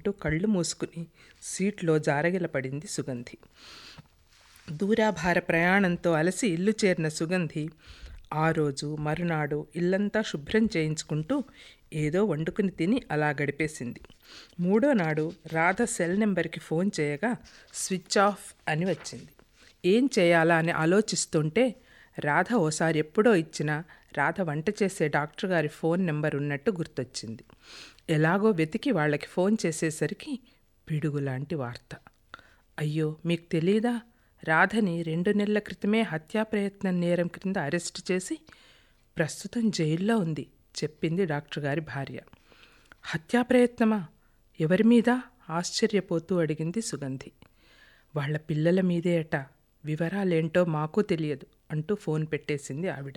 అంటూ కళ్ళు మూసుకుని సీట్లో జారగిలపడింది సుగంధి దూరాభార ప్రయాణంతో అలసి ఇల్లు చేరిన సుగంధి ఆ రోజు మరునాడు ఇల్లంతా శుభ్రం చేయించుకుంటూ ఏదో వండుకుని తిని అలా గడిపేసింది మూడో నాడు రాధ సెల్ నెంబర్కి ఫోన్ చేయగా స్విచ్ ఆఫ్ అని వచ్చింది ఏం చేయాలా అని ఆలోచిస్తుంటే రాధ ఓసారి ఎప్పుడో ఇచ్చిన రాధ వంట చేసే డాక్టర్ గారి ఫోన్ నెంబర్ ఉన్నట్టు గుర్తొచ్చింది ఎలాగో వెతికి వాళ్ళకి ఫోన్ చేసేసరికి పిడుగులాంటి వార్త అయ్యో మీకు తెలీదా రాధని రెండు నెలల క్రితమే హత్యా ప్రయత్నం నేరం క్రింద అరెస్ట్ చేసి ప్రస్తుతం జైల్లో ఉంది చెప్పింది డాక్టర్ గారి భార్య హత్యా ప్రయత్నమా ఎవరి మీద ఆశ్చర్యపోతూ అడిగింది సుగంధి వాళ్ళ పిల్లల మీదే అట వివరాలేంటో మాకు తెలియదు అంటూ ఫోన్ పెట్టేసింది ఆవిడ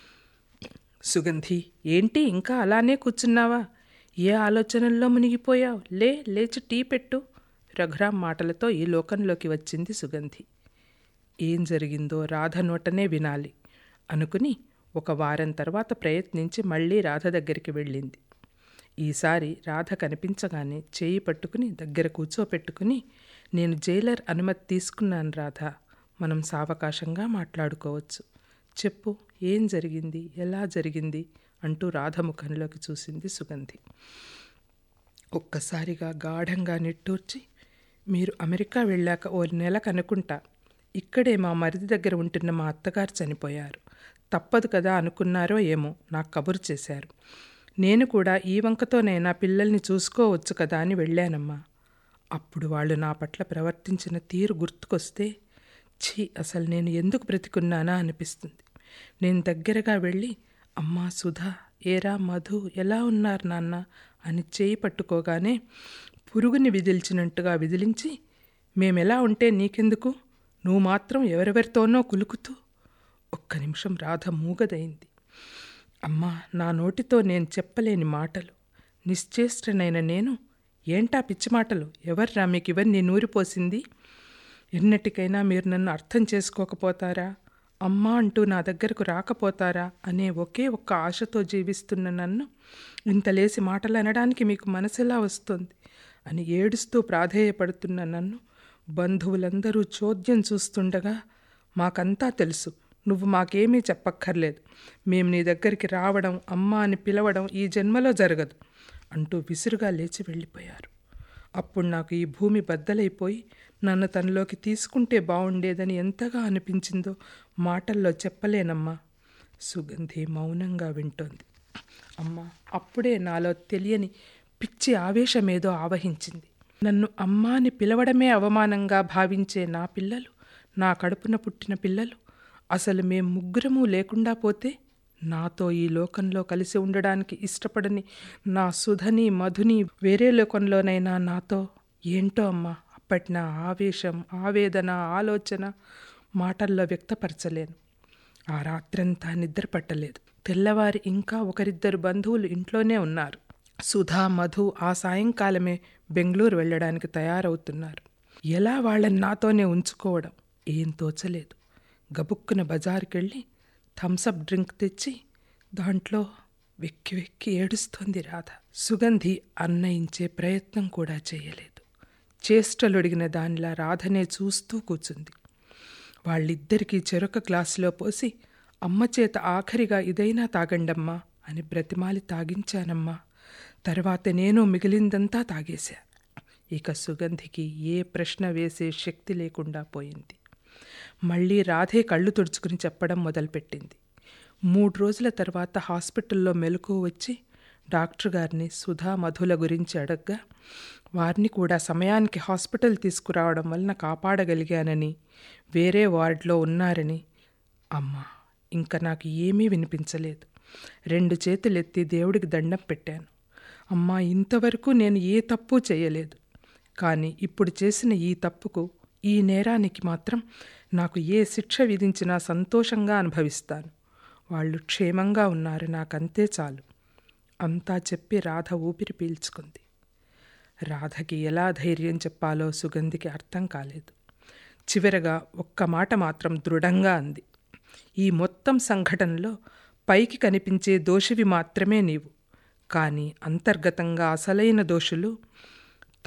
సుగంధి ఏంటి ఇంకా అలానే కూర్చున్నావా ఏ ఆలోచనల్లో మునిగిపోయావు లే లేచి టీ పెట్టు రఘురాం మాటలతో ఈ లోకంలోకి వచ్చింది సుగంధి ఏం జరిగిందో రాధ నోటనే వినాలి అనుకుని ఒక వారం తర్వాత ప్రయత్నించి మళ్ళీ రాధ దగ్గరికి వెళ్ళింది ఈసారి రాధ కనిపించగానే చేయి పట్టుకుని దగ్గర కూర్చోపెట్టుకుని నేను జైలర్ అనుమతి తీసుకున్నాను రాధ మనం సావకాశంగా మాట్లాడుకోవచ్చు చెప్పు ఏం జరిగింది ఎలా జరిగింది అంటూ రాధ ముఖంలోకి చూసింది సుగంధి ఒక్కసారిగా గాఢంగా నిట్టూర్చి మీరు అమెరికా వెళ్ళాక ఓ నెల కనుకుంటా ఇక్కడే మా మరిది దగ్గర ఉంటున్న మా అత్తగారు చనిపోయారు తప్పదు కదా అనుకున్నారో ఏమో నాకు కబురు చేశారు నేను కూడా ఈ వంకతోనైనా పిల్లల్ని చూసుకోవచ్చు కదా అని వెళ్ళానమ్మా అప్పుడు వాళ్ళు నా పట్ల ప్రవర్తించిన తీరు గుర్తుకొస్తే ఛీ అసలు నేను ఎందుకు బ్రతికున్నానా అనిపిస్తుంది నేను దగ్గరగా వెళ్ళి అమ్మా సుధా ఏరా మధు ఎలా ఉన్నారు నాన్న అని చేయి పట్టుకోగానే పురుగుని విదిల్చినట్టుగా విదిలించి మేమెలా ఉంటే నీకెందుకు నువ్వు మాత్రం ఎవరెవరితోనో కులుకుతూ ఒక్క నిమిషం రాధ మూగదైంది అమ్మా నా నోటితో నేను చెప్పలేని మాటలు నిశ్చేష్టనైన నేను ఏంటా పిచ్చి మాటలు ఎవర్రా మీకు ఇవన్నీ నూరిపోసింది ఎన్నటికైనా మీరు నన్ను అర్థం చేసుకోకపోతారా అమ్మా అంటూ నా దగ్గరకు రాకపోతారా అనే ఒకే ఒక్క ఆశతో జీవిస్తున్న నన్ను ఇంతలేసి మాటలు అనడానికి మీకు మనసెలా వస్తుంది అని ఏడుస్తూ ప్రాధేయపడుతున్న నన్ను బంధువులందరూ చోద్యం చూస్తుండగా మాకంతా తెలుసు నువ్వు మాకేమీ చెప్పక్కర్లేదు మేము నీ దగ్గరికి రావడం అమ్మ అని పిలవడం ఈ జన్మలో జరగదు అంటూ విసురుగా లేచి వెళ్ళిపోయారు అప్పుడు నాకు ఈ భూమి బద్దలైపోయి నన్ను తనలోకి తీసుకుంటే బాగుండేదని ఎంతగా అనిపించిందో మాటల్లో చెప్పలేనమ్మా సుగంధి మౌనంగా వింటోంది అమ్మా అప్పుడే నాలో తెలియని పిచ్చి ఆవేశమేదో ఆవహించింది నన్ను అమ్మా అని పిలవడమే అవమానంగా భావించే నా పిల్లలు నా కడుపున పుట్టిన పిల్లలు అసలు మేం ముగ్గురము లేకుండా పోతే నాతో ఈ లోకంలో కలిసి ఉండడానికి ఇష్టపడని నా సుధని మధుని వేరే లోకంలోనైనా నాతో ఏంటో అమ్మా అప్పటి నా ఆవేశం ఆవేదన ఆలోచన మాటల్లో వ్యక్తపరచలేను ఆ రాత్రంతా నిద్ర పట్టలేదు తెల్లవారి ఇంకా ఒకరిద్దరు బంధువులు ఇంట్లోనే ఉన్నారు సుధా మధు ఆ సాయంకాలమే బెంగళూరు వెళ్ళడానికి తయారవుతున్నారు ఎలా వాళ్ళని నాతోనే ఉంచుకోవడం ఏం తోచలేదు గబుక్కున బజారుకెళ్ళి థమ్సప్ డ్రింక్ తెచ్చి దాంట్లో వెక్కి వెక్కి ఏడుస్తోంది రాధ సుగంధి అన్నయించే ప్రయత్నం కూడా చేయలేదు చేష్టలొడిగిన దానిలా రాధనే చూస్తూ కూర్చుంది వాళ్ళిద్దరికీ చెరొక గ్లాసులో పోసి అమ్మ చేత ఆఖరిగా ఇదైనా తాగండమ్మా అని బ్రతిమాలి తాగించానమ్మా తర్వాత నేను మిగిలిందంతా తాగేశా ఇక సుగంధికి ఏ ప్రశ్న వేసే శక్తి లేకుండా పోయింది మళ్ళీ రాధే కళ్ళు తుడుచుకుని చెప్పడం మొదలుపెట్టింది మూడు రోజుల తర్వాత హాస్పిటల్లో మెలకు వచ్చి డాక్టర్ గారిని సుధా మధుల గురించి అడగ్గా వారిని కూడా సమయానికి హాస్పిటల్ తీసుకురావడం వలన కాపాడగలిగానని వేరే వార్డులో ఉన్నారని అమ్మా ఇంకా నాకు ఏమీ వినిపించలేదు రెండు చేతులెత్తి దేవుడికి దండం పెట్టాను అమ్మా ఇంతవరకు నేను ఏ తప్పు చేయలేదు కానీ ఇప్పుడు చేసిన ఈ తప్పుకు ఈ నేరానికి మాత్రం నాకు ఏ శిక్ష విధించినా సంతోషంగా అనుభవిస్తాను వాళ్ళు క్షేమంగా ఉన్నారు నాకంతే చాలు అంతా చెప్పి రాధ ఊపిరి పీల్చుకుంది రాధకి ఎలా ధైర్యం చెప్పాలో సుగంధికి అర్థం కాలేదు చివరగా ఒక్క మాట మాత్రం దృఢంగా అంది ఈ మొత్తం సంఘటనలో పైకి కనిపించే దోషివి మాత్రమే నీవు కానీ అంతర్గతంగా అసలైన దోషులు